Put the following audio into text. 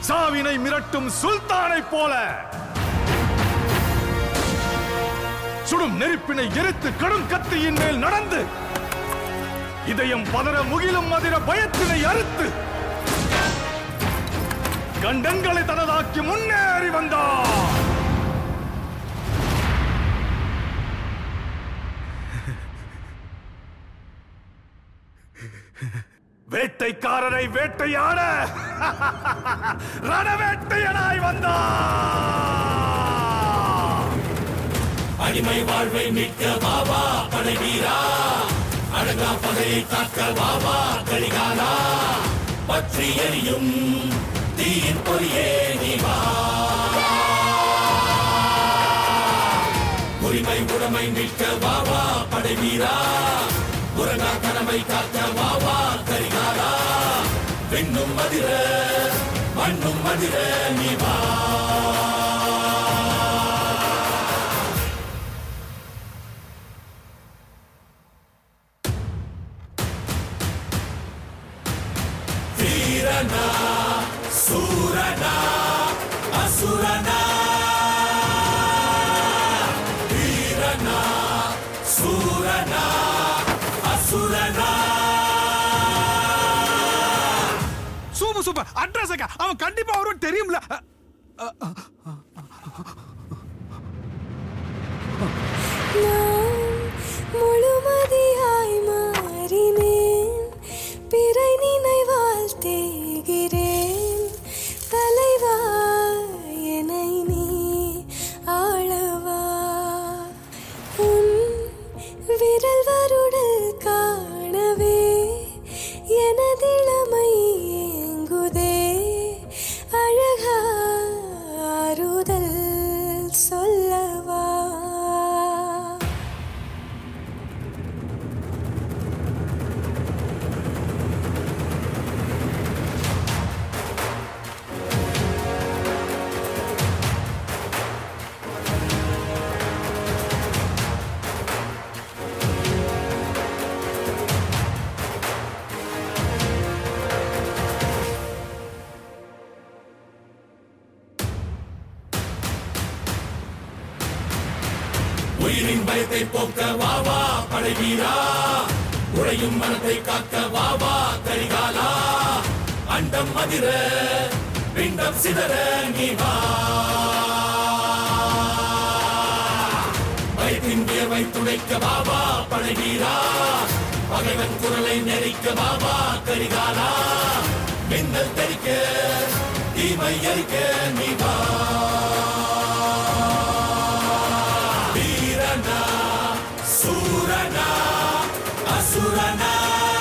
சாவினை மிரட்டும் சுல்தானை போல சுடும் நெருப்பினை எரித்து கடும் கத்தியின் மேல் நடந்து இதயம் பதற முகிலும் மதிர பயத்தினை அறுத்து கண்டங்களை தனதாக்கி முன்னேறி வந்தார் வேட்டைக்காரரை வேட்டையாட ரணவேட்டையனாய் வந்தார் அடிமை வாழ்வை மீட்க பாபா படைவீரா அழகா பகையை காக்க பாபா கரிகாலா பற்றி எரியும் தீயின் பொறியே நீ வா உரிமை உடமை மீட்க பாபா படைவீரா உறங்கா கனவை காக்க பாபா கரிகாலா விண்ணும் மதிர மண்ணும் மதிர நீ வா வீரனா சூரனா அசுரனா வீரனா சூரனா அசுரனா சூப்பர் சூப்பர் அட்ரஸ் அவன் கண்டிப்பா வரும் தெரியும்ல நான் முழுமதியாய் மாறினேன் பிறை நினைவால் தேகிறேன் தலைவா என்னை நீ ஆளவா உன் விரல் வருடல் காணவே எனதிளமை ஏங்குதே அழகா ஆறுதல் சொல்லவா உயிரின் பயத்தை போக்க வாவா படைவீரா உழையும் மனத்தை காக்க வாவா கரிகாலா அண்டம் மதிர பிண்டம் சிதற நீ வா பயத்தின் வியர்வை துடைக்க வாவா படைவீரா பகைவன் குரலை நெறிக்க வாவா கரிகாலா மின்னல் தெரிக்க தீமை எரிக்க நீ வா வீரனா சூரனா அசுரனா